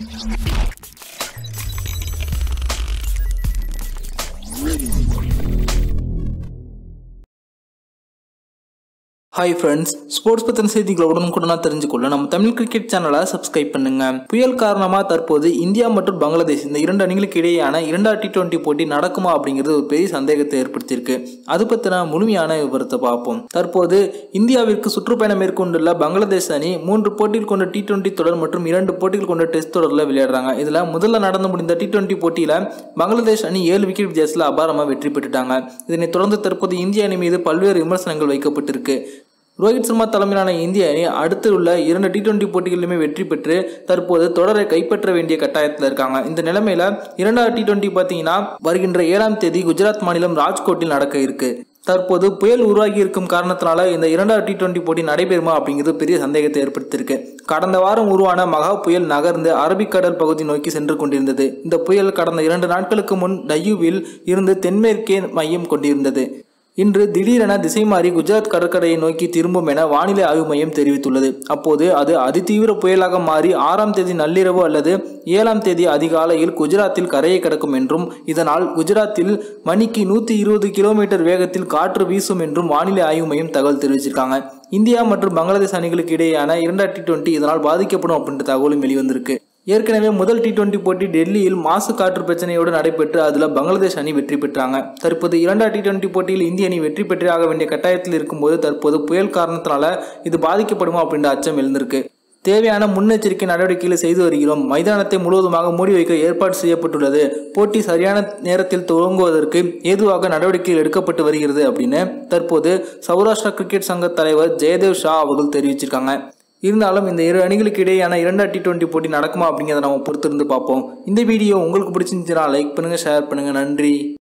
hi friends sports பற்றின செய்திகளை உடனுக்குடனாக தெரிஞ்சுக்கொள்ள நம்ம தமிழ் கிரிக்கெட் சேனலை சப்ஸ்கிரைப் பண்ணுங்க புயல் காரணமாக தற்போது இந்தியா மற்றும் பங்களாதேஷ் இந்த இரண்டு அணிகளுக்கு இடையேயான இரண்டாவது டி டுவெண்ட்டி போட்டி நடக்குமா அப்படிங்கிறது ஒரு பெரிய சந்தேகத்தை ஏற்படுத்தியிருக்கு அது பற்றின முழுமையான விவரத்தை பார்ப்போம் தற்போது இந்தியாவிற்கு சுற்றுப்பயணம் மேற்கொண்டுள்ள பங்களாதேஷ் அணி மூன்று போட்டிகள் கொண்ட டி டுவெண்ட்டி தொடர் மற்றும் இரண்டு போட்டிகள் கொண்ட டெஸ்ட் தொடரில் விளையாடுறாங்க இதில் முதல்ல நடந்து முடிந்த டி டுவெண்ட்டி போட்டியில் பங்களாதேஷ் அணி ஏழு விக்கெட் வித்தியாசத்தில் அபாரமாக வெற்றி பெற்றுட்டாங்க இதனைத் தொடர்ந்து தற்போது இந்திய அணி மீது பல்வேறு விமர்சனங்கள் வைக்கப்பட்டிருக்கு ரோஹித் சர்மா தலைமையிலான இந்திய அணி அடுத்து உள்ள இரண்டு டி டுவெண்டி போட்டிகளிலுமே வெற்றி பெற்று தற்போது தொடரை கைப்பற்ற வேண்டிய கட்டாயத்தில் இருக்காங்க இந்த நிலைமையில இரண்டாவது டி டுவெண்டி பார்த்தீங்கன்னா வருகின்ற ஏழாம் தேதி குஜராத் மாநிலம் ராஜ்கோட்டில் நடக்க இருக்கு தற்போது புயல் உருவாகி இருக்கும் காரணத்தினால இந்த இரண்டாவது டி டுவெண்டி போட்டி நடைபெறுமா அப்படிங்கிறது பெரிய சந்தேகத்தை ஏற்படுத்தியிருக்கு கடந்த வாரம் உருவான மகா புயல் நகர்ந்து அரபிக்கடல் பகுதி நோக்கி சென்று கொண்டிருந்தது இந்த புயல் கடந்த இரண்டு நாட்களுக்கு முன் டையூவில் இருந்து தென்மேற்கே மையம் கொண்டிருந்தது இன்று திடீரென திசை மாறி குஜராத் கடற்கரையை நோக்கி திரும்பும் என வானிலை ஆய்வு மையம் தெரிவித்துள்ளது அப்போது அது அதிதீவிர புயலாக மாறி ஆறாம் தேதி நள்ளிரவு அல்லது ஏழாம் தேதி அதிகாலையில் குஜராத்தில் கரையை கடக்கும் என்றும் இதனால் குஜராத்தில் மணிக்கு நூற்றி இருபது கிலோமீட்டர் வேகத்தில் காற்று வீசும் என்றும் வானிலை ஆய்வு மையம் தகவல் தெரிவிச்சிருக்காங்க இந்தியா மற்றும் பங்களாதேஷ் அணிகளுக்கு இடையேயான இரண்டாம் டி டுவெண்ட்டி இதனால் பாதிக்கப்படும் அப்படின்ற தகவலும் வெளிவந்திருக்கு ஏற்கனவே முதல் டி டுவெண்ட்டி போட்டி டெல்லியில் மாசு காற்று பிரச்சனையோடு நடைபெற்று அதில் பங்களாதேஷ் அணி வெற்றி பெற்றாங்க தற்போது இரண்டாம் டி டுவெண்ட்டி போட்டியில் இந்திய அணி வெற்றி பெற்றே ஆக வேண்டிய கட்டாயத்தில் இருக்கும்போது தற்போது புயல் காரணத்தினால இது பாதிக்கப்படுமா அப்படின்ற அச்சம் எழுந்திருக்கு தேவையான முன்னெச்சரிக்கை நடவடிக்கைகளை செய்து வருகிறோம் மைதானத்தை முழுவதுமாக மூடி வைக்க ஏற்பாடு செய்யப்பட்டுள்ளது போட்டி சரியான நேரத்தில் துவங்குவதற்கு ஏதுவாக நடவடிக்கைகள் எடுக்கப்பட்டு வருகிறது அப்படின்னு தற்போது சௌராஷ்டிரா கிரிக்கெட் சங்க தலைவர் ஜெயதேவ் ஷா அவர்கள் தெரிவிச்சிருக்காங்க இருந்தாலும் இந்த இரு அணிகளுக்கு இடையேயான இரண்டாம் டி டுவெண்ட்டி போட்டி நடக்குமா அப்படிங்கிறத நம்ம பொறுத்திருந்து பார்ப்போம் இந்த வீடியோ உங்களுக்கு பிடிச்சிருந்துச்சுன்னா லைக் பண்ணுங்கள் ஷேர் பண்ணுங்கள் நன்றி